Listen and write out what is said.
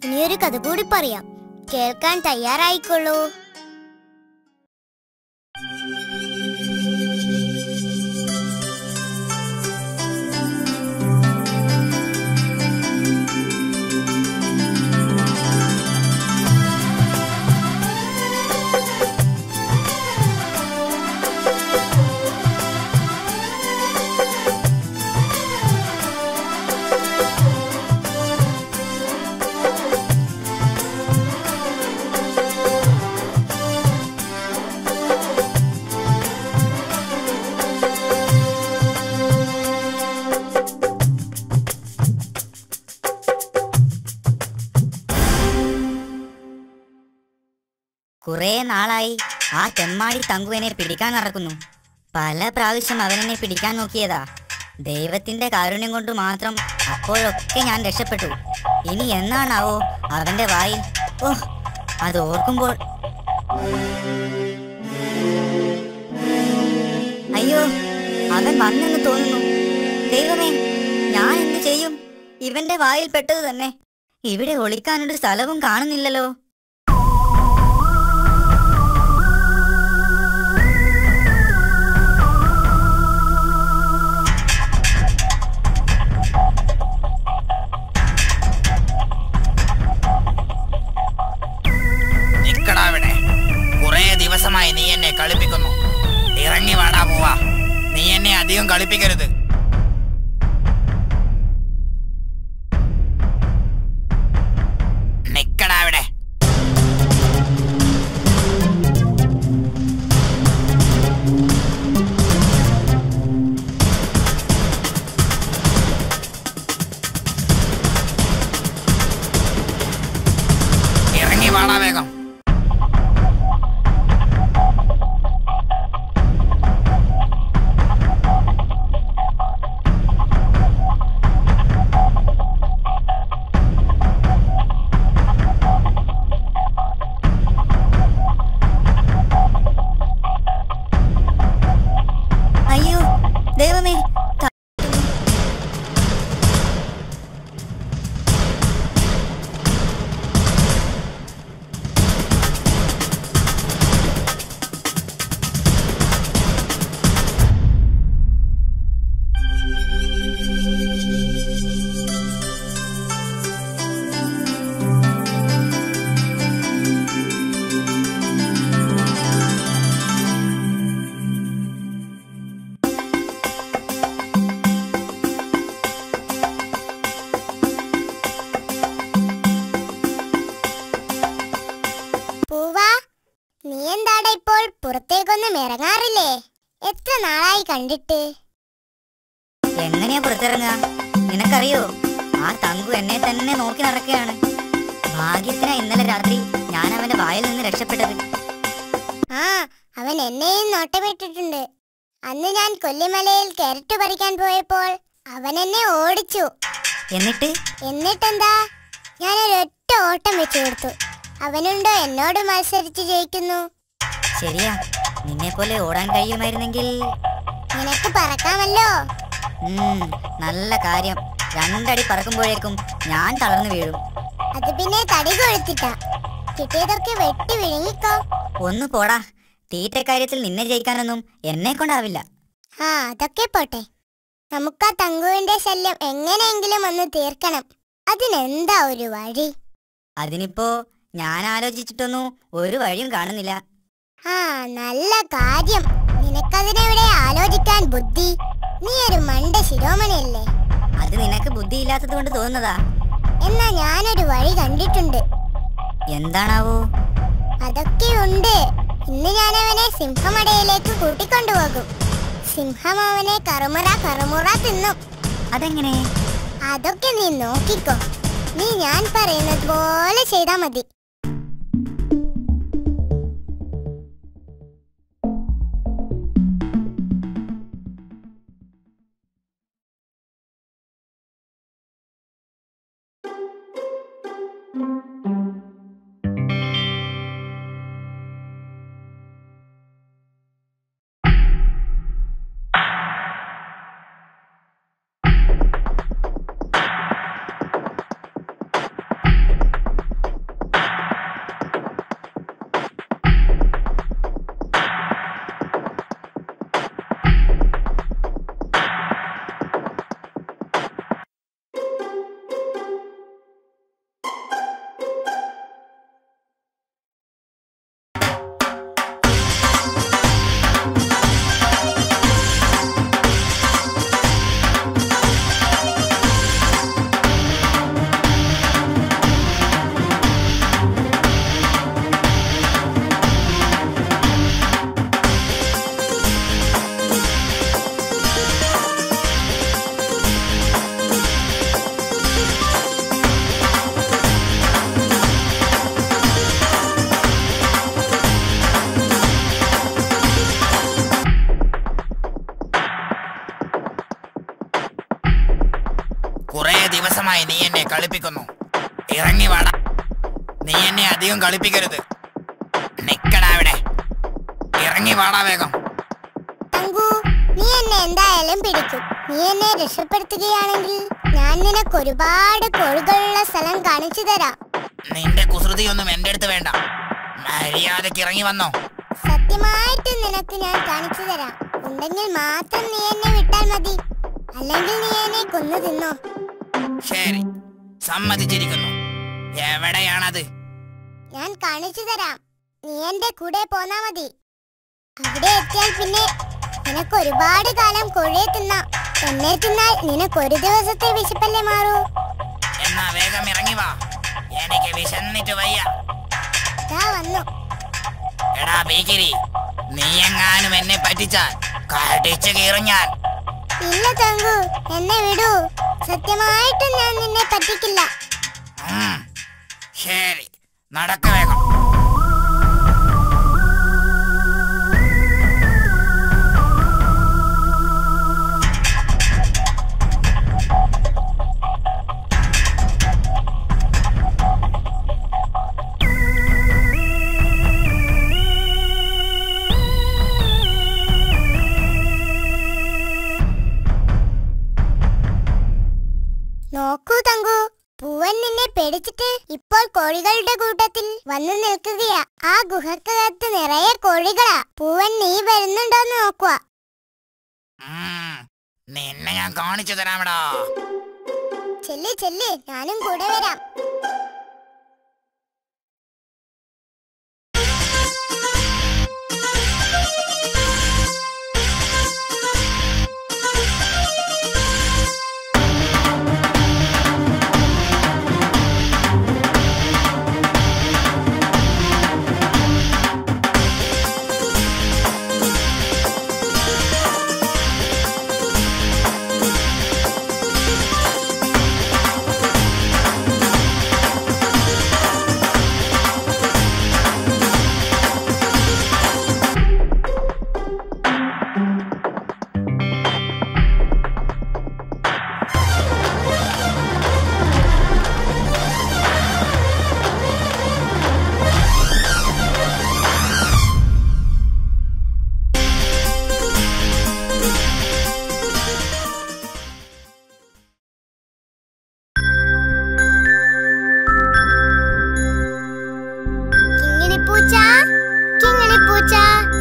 ഇനിയൊരു കഥ കൂടി പറയാം കേൾക്കാൻ തയ്യാറായിക്കൊള്ളൂ കുറെ നാളായി ആ തെമ്മാടി തങ്കുവിനെ പിടിക്കാൻ നടക്കുന്നു പല പ്രാവശ്യം അവനെന്നെ പിടിക്കാൻ നോക്കിയതാ ദൈവത്തിന്റെ കാരുണ്യം കൊണ്ട് മാത്രം അപ്പോഴൊക്കെ ഞാൻ രക്ഷപ്പെട്ടു ഇനി എന്നാണാവോ അവന്റെ വായിൽ ഓ അത് ഓർക്കുമ്പോൾ അയ്യോ അവൻ വന്നെന്ന് തോന്നുന്നു ദൈവമേ ഞാൻ എന്ത് ചെയ്യും ഇവന്റെ വായിൽ പെട്ടത് തന്നെ ഇവിടെ ഒളിക്കാനൊരു സ്ഥലവും കാണുന്നില്ലല്ലോ നിക്കടാ ഇവിടെ കുറെ ദിവസമായി നീ എന്നെ കളിപ്പിക്കുന്നു ഇറങ്ങി വാടാ പോവാ നീ എന്നെ അധികം കളിപ്പിക്കരുത് നിക്കടാ ഇവിടെ ഇറങ്ങി വാടാ വേഗം അയ്യോ ദൈവമേ ത- പൂവാ നീ എന്താടാ ഇപ്പോൾ പുറത്തേക്കൊന്നും ഇറങ്ങാറില്ലേ എത്ര നാളായി കണ്ടിട്ട് എങ്ങനെയാ പുറത്തിറങ്ങുക നിനക്കറിയോ ആ തങ്കു എന്നെ തന്നെ നോക്കി നടക്കുകയാണ് ഭാഗ്യത്തിനാ ഇന്നലെ രാത്രി ഞാൻ അവന്റെ വായിൽ നിന്ന് രക്ഷപ്പെട്ടത് ആ അവൻ എന്നെയും നോട്ടമിട്ടിട്ടുണ്ട് അന്ന് ഞാൻ കൊല്ലിമലയിൽ കാരറ്റ് പറിക്കാൻ പോയപ്പോൾ അവൻ എന്നെ ഓടിച്ചു എന്നിട്ട് എന്നിട്ടെന്താ ഞാൻ ഒരൊറ്റ ഓട്ടം വെച്ചു കൊടുത്തു അവനുണ്ടോ എന്നോട് മത്സരിച്ച് ജയിക്കുന്നു ശരിയാ നിന്നെ പോലെ ഓടാൻ കഴിയുമായിരുന്നെങ്കിൽ നിനക്ക് പറക്കാമല്ലോ ഉം, നല്ല കാര്യം രണ്ടടി പറക്കുമ്പോഴേക്കും ഞാൻ തളർന്നു വീഴും അത് പിന്നെ തടി കൊഴുത്തിട്ടാ കിട്ടിയതൊക്കെ വെട്ടി വിഴുങ്ങിക്കോ ഒന്ന് പോടാ തീറ്റ കാര്യത്തിൽ നിന്നെ ജയിക്കാനൊന്നും എന്നെ കൊണ്ടാവില്ല ആ അതൊക്കെ പോട്ടെ നമുക്ക് ആ തങ്കുവിന്റെ ശല്യം എങ്ങനെയെങ്കിലും ഒന്ന് തീർക്കണം അതിനെന്താ ഒരു വഴി അതിനിപ്പോ ഞാൻ ആലോചിച്ചിട്ടൊന്നും ഒരു വഴിയും കാണുന്നില്ല ആ നല്ല കാര്യം നിനക്കതിനെവിടെ ആലോചിക്കാൻ ബുദ്ധി നീ ഒരു മണ്ട ശിരോമണിയല്ലേ അത് നിനക്ക് ബുദ്ധിയില്ലാത്തത് കൊണ്ട് തോന്നുന്നതാ എന്നാ ഞാനൊരു വഴി കണ്ടിട്ടുണ്ട് എന്താണാവോ അതൊക്കെ ഉണ്ട് ഇന്ന് ഞാൻ അവനെ സിംഹമടയിലേക്ക് കൂട്ടിക്കൊണ്ടുപോകും സിംഹം അവനെ കറുമുറ കറുമുറ തിന്നും അതെങ്ങനെ അതൊക്കെ നീ നോക്കിക്കോ നീ ഞാൻ പറയുന്നത് പോലെ ചെയ്താ മതി കളിപ്പിക്കുന്നു ഇറങ്ങി വാടാ നീ എന്നെ അധികം കളിപ്പിക്കരുത് നിക്കടാ അവിടെ ഇറങ്ങി വാടാ വേഗം തങ്കു നീ എന്നെ എന്തായാലും പിടിക്കും നീ എന്നെ രക്ഷപ്പെടുത്തുകയാണെങ്കിൽ ഞാൻ നിനക്ക് ഒരുപാട് കോഴികളുള്ള സ്ഥലം കാണിച്ചു തരാം നിന്റെ കുസൃതിയൊന്നും എന്റെ അടുത്ത് വേണ്ട മര്യാദക്ക് ഇറങ്ങി വന്നോ സത്യമായിട്ട് നിനക്ക് ഞാൻ കാണിച്ചു തരാം ഉണ്ടെങ്കിൽ മാത്രം നീ എന്നെ വിട്ടാൽ മതി അല്ലെങ്കിൽ നീ എന്നെ കൊന്നു തിന്നോ ശരി സമ്മതിച്ചിരിക്കുന്നു എവിടെയാണത് ഞാൻ കാണിച്ചു തരാം നീ എന്റെ കൂടെ പോന്നാ മതി അവിടെ എത്തിയാൽ പിന്നെ നിനക്ക് ഒരുപാട് കാലം കോഴിയെ തിന്നാം എന്നെ തിന്നാൽ നിനക്ക് ഒരു ദിവസത്തെ വിശപ്പല്ലേ മാറൂ എന്നാ വേഗം ഇറങ്ങി വാ എനിക്ക് വിശന്നിട്ട് വയ്യ ഇതാ വന്നു എടാ ബീക്കിരി നീ എങ്ങാനും എന്നെ പറ്റിച്ചാൽ കടിച്ചു കീറും ഞാൻ ഇല്ല തങ്കു എന്നെ വിടൂ സത്യമായിട്ടും ഞാൻ നിന്നെ പറ്റിക്കില്ല ഉം, ശരി നടക്ക വേഗം നോക്കൂ തങ്കു പൂവൻ നിന്നെ പേടിച്ചിട്ട് ഇപ്പോൾ കോഴികളുടെ കൂട്ടത്തിൽ വന്നു നിൽക്കുകയാ ആ ഗുഹക്കകത്ത് നിറയെ കോഴികളാ പൂവൻ നീ വരുന്നുണ്ടോന്ന് നോക്കുക ഉം, നിന്നെ ഞാൻ കാണിച്ചു തരാമെടാ ചെല്ല് ചെല്ല് ഞാനും കൂടെ വരാം